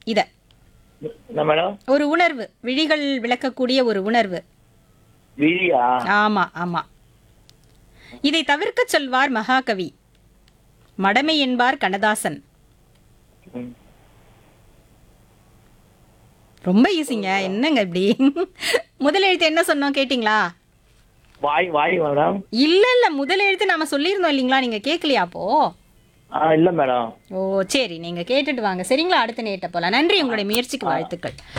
இத என்ன மேடம் ஒரு உணர்வு விழிகள் விளக்கக்கூடிய ஒரு உணர்வு விழியா ஆமா ஆமா இதை தவிர்க்க சொல்வார் மகாகவி மடமை என்பார் கண்ணதாசன் ம். ரொம்ப ஈஸிங்க என்னங்க இப்படி முதல் எழுத்து என்ன சொன்னோம் கேட்டிங்களா வாய் வாய் மேடம் இல்ல இல்ல முதல் எழுத்து நாம சொல்லியிருந்தோம் இல்லைங்களா நீங்க கேட்கலையா அப்போ ஆ இல்ல மேடம் ஓ சரி நீங்க கேட்டுட்டு வாங்க சரிங்களா அடுத்த நேட்ட போலாம் நன்றி உங்களுடைய முயற்சிக்கு வாழ்த்துக்கள்